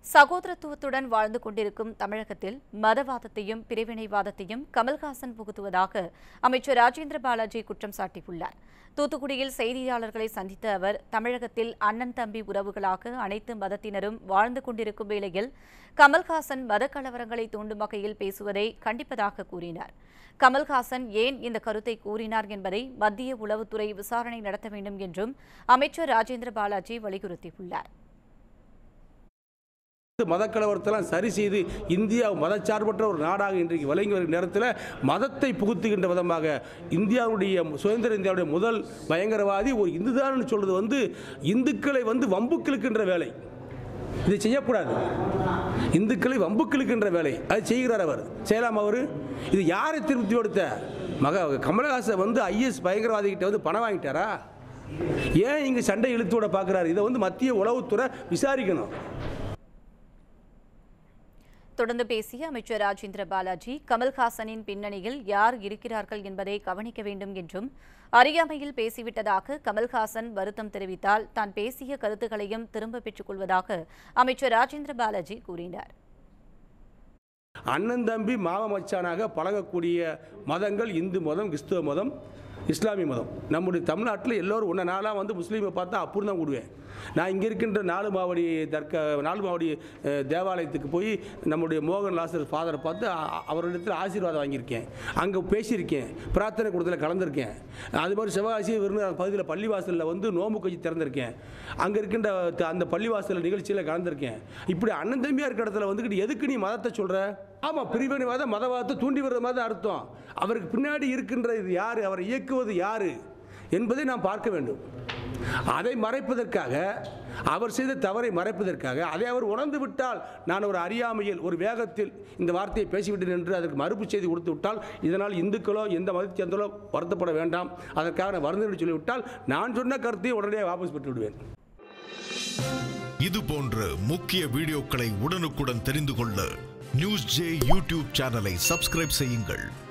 சகோதரத்துவத்துடன் வாழ்ந்து கொண்டிருக்கும் தமிழகத்தில் மதவாதத்தையும் பிரிவினைவாதத்தையும் கமல்ஹாசன் புகுத்துவதாக அமைச்சர் ராஜேந்திர பாலாஜி குற்றம் சாட்டியுள்ளார் தூத்துக்குடியில் செய்தியாளர்களை சந்தித்த அவர் தமிழகத்தில் அண்ணன் தம்பி உறவுகளாக அனைத்து மதத்தினரும் வாழ்ந்து கொண்டிருக்கும் வேளையில் கமல்ஹாசன் மத கலவரங்களை தூண்டும் வகையில் பேசுவதை கண்டிப்பதாக கூறினார் கமல்ஹாசன் ஏன் இந்த கருத்தை கூறினார் என்பதை மத்திய உளவுத்துறை விசாரணை நடத்த வேண்டும் என்றும் அமைச்சர் ராஜேந்திர பாலாஜி வலியுறுத்தியுள்ளார் மதக்கலவரத்தெல்லாம் சரி செய்து இந்தியா மதச்சார்பற்ற ஒரு நாடாக இன்றைக்கு விளங்கி வரும் நேரத்தில் மதத்தை புகுத்துகின்ற விதமாக இந்தியாவுடைய சுதந்திர இந்தியாவுடைய முதல் பயங்கரவாதி ஒரு இந்துதான் சொல்றது வந்து இந்துக்களை வந்து வம்புக்கிழுக்கின்ற வேலை இதை செய்யக்கூடாது இந்துக்களை வம்புக்கிழுக்கின்ற வேலை அது செய்கிறார் அவர் செய்யலாம் அவர் இது யாரை திருப்தி கொடுத்த மக கமலஹாசன் வந்து ஐஎஸ் பயங்கரவாதி கிட்ட வந்து பணம் வாங்கிட்டாரா ஏன் இங்கே சண்டை இழுத்து விட பார்க்குறாரு இதை வந்து மத்திய உளவுத்துறை விசாரிக்கணும் தொடர்ந்து பேசிய அமைச்சர் ராஜேந்திர பாலாஜி கமல்ஹாசனின் பின்னணியில் யார் இருக்கிறார்கள் என்பதை கவனிக்க வேண்டும் என்றும் அறியாமையில் பேசிவிட்டதாக கமல்ஹாசன் வருத்தம் தெரிவித்தால் தான் பேசிய கருத்துக்களையும் திரும்ப பெற்றுக் கொள்வதாக அமைச்சர் ராஜேந்திர பாலாஜி கூறினார் அண்ணன் தம்பி மாம மச்சானாக பழகக்கூடிய மதங்கள் இந்து மதம் கிறிஸ்துவ மதம் இஸ்லாமிய மதம் நம்முடைய தமிழ்நாட்டில் எல்லோரும் ஒன்று நாளாக வந்து முஸ்லீமை பார்த்தா அப்புறம் தான் கூடுவேன் நான் இங்கே இருக்கின்ற நாலு மாவடி தர்க்க நாலு மாவடி அஹ், தேவாலயத்துக்கு போய் நம்முடைய மோகன் லாசர் ஃபாதரை பார்த்து அ- அவரிடத்தில் ஆசீர்வாதம் வாங்கியிருக்கேன் அங்கே பேசியிருக்கேன் பிரார்த்தனை கூடத்தில் கலந்துருக்கேன் அது மாதிரி சிவகாசி விருதுநகர் பகுதியில் பள்ளிவாசலில் வந்து நோம்பு கட்சி திறந்திருக்கேன் அங்கே இருக்கின்ற த- அந்த பள்ளிவாசல் நிகழ்ச்சியில் கலந்துருக்கேன் இப்படி அண்ணன் தம்பியாக இருக்கிற இடத்துல வந்துக்கிட்டு எதுக்கு நீ மதத்தை சொல்கிற ஆமாம் பிரிவினைவாத மதவாதத்தை தூண்டி வர்ற மாதிரி தான் அர்த்தம் அவருக்கு பின்னாடி இருக்கின்ற இது யார் அவரை இயக்குவது யார் என்பதை நாம் பார்க்க வேண்டும் அதை மறைப்பதற்காக அவர் செய்த தவறை மறைப்பதற்காக அதை அவர் உணர்ந்து விட்டால் நான் ஒரு அறியாமையில் ஒரு வேகத்தில் இந்த வார்த்தையை பேசிவிட்டேன் என்று அதற்கு மறுப்பு செய்தி கொடுத்து விட்டால் இதனால் இந்துக்களோ எந்த மதத்தை சேர்ந்தோ வருத்தப்பட வேண்டாம் அதற்காக நான் வருந்தேன் சொல்லிவிட்டால் நான் சொன்ன கருத்தை உடனே வாபஸ் பெற்று விடுவேன் இது போன்ற முக்கிய வீடியோக்களை உடனுக்குடன் தெரிந்து கொள்ள நியூஸ் ஜே யூடியூப் சேனலை சப்ஸ்கிரைப் செய்யுங்கள்